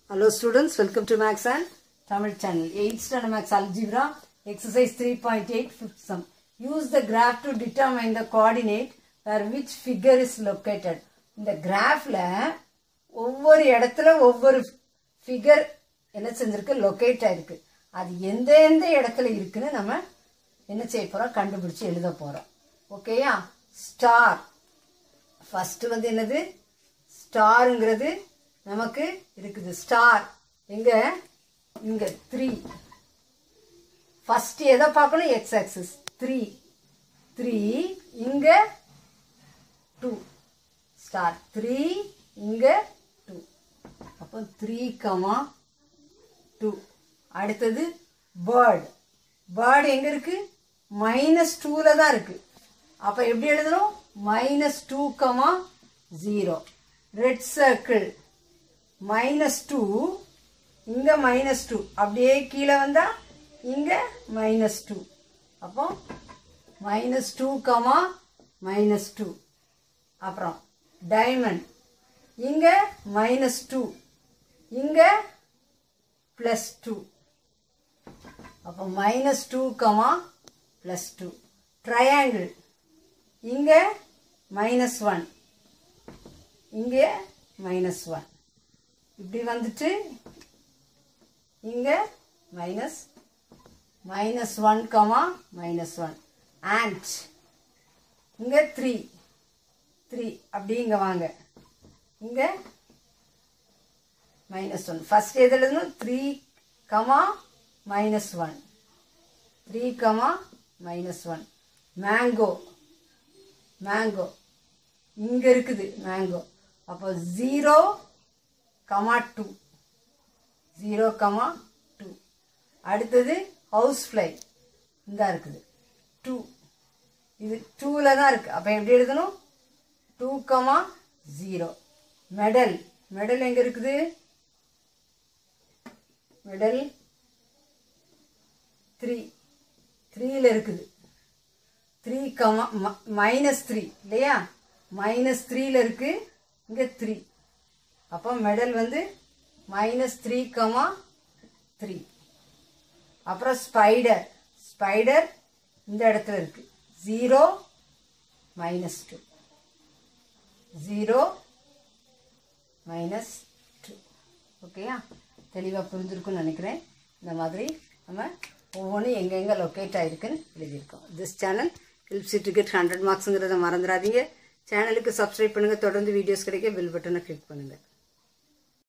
Hello students, welcome to Max and Tamil channel. 8th standard Max Algebra, exercise 3.8, fifth sum. Use the graph to determine the coordinate where which figure is located. இந்த கிராஃப்ல ஒவ்வொரு இடத்துல ஒவ்வொரு figure என்ன செஞ்சிருக்கு locate ஆயிருக்கு அது எந்த எந்த இடத்துல இருக்குன்னு நம்ம என்ன செய்ய போறோம் கண்டுபிடிச்சு எழுத போறோம் ஓகேயா ஸ்டார் ஃபர்ஸ்ட் வந்து என்னது ஸ்டாருங்கிறது நமக்கு இருக்குது ஸ்டார் எங்க இங்க த்ரீ ஃபர்ஸ்ட் எதை பார்க்கணும் எக்ஸ் ஆக்சிஸ் த்ரீ த்ரீ இங்க டூ ஸ்டார் த்ரீ இங்க டூ அப்போ த்ரீ கமா டூ அடுத்தது பேர்டு பேர்டு எங்க இருக்கு மைனஸ் டூல தான் இருக்கு அப்ப எப்படி எழுதணும் minus two comma zero red circle minus two இங்க மைனஸ் டூ அப்படியே கீழே வந்தா இங்க மைனஸ் டூ அப்போ minus two comma minus two அப்புறம் டைமண்ட் இங்க மைனஸ் டூ இங்க பிளஸ் டூ அப்போ minus two comma plus two triangle இங்க மைனஸ் ஒன் இங்கே மைனஸ் ஒன் இப்படி வந்துட்டு இங்க minus minus one comma minus one and இங்க த்ரீ த்ரீ அப்படி இங்க வாங்க இங்க மைனஸ் ஒன் ஃபர்ஸ்ட் எது எழுதணும் three comma minus one three comma minus one mango mango இங்க இருக்குது மேங்கோ அப்போ zero comma two zero comma two அடுத்தது ஹவுஸ் ஃப்ளை இந்த இருக்குது டூ இது டூவில் தான் இருக்குது அப்போ எப்படி எழுதணும் two comma zero medal medal எங்கே இருக்குது மெடல் த்ரீ த்ரீயில் இருக்குது த்ரீ கமா மைனஸ் த்ரீ இல்லையா மைனஸ் த்ரீல இருக்கு இங்க த்ரீ அப்போ மெடல் வந்து மைனஸ் த்ரீ கமா த்ரீ அப்புறம் ஸ்பைடர் ஸ்பைடர் இந்த இடத்துல இருக்கு zero minus two zero minus two ஓகேயா தெளிவாக புரிஞ்சிருக்குன்னு நினைக்கிறேன் இந்த மாதிரி நம்ம ஒவ்வொன்றும் எங்கெங்கே லொக்கேட் ஆகிருக்குன்னு எழுதியிருக்கோம் this channel helps to get hundred மார்க்ஸுங்கிறத மறந்துடாதீங்க சேனலுக்கு சப்ஸ்கிரைப் பண்ணுங்கள் தொடர்ந்து வீடியோஸ் கிடைக்க பெல் பட்டனை கிளிக் பண்ணுங்கள்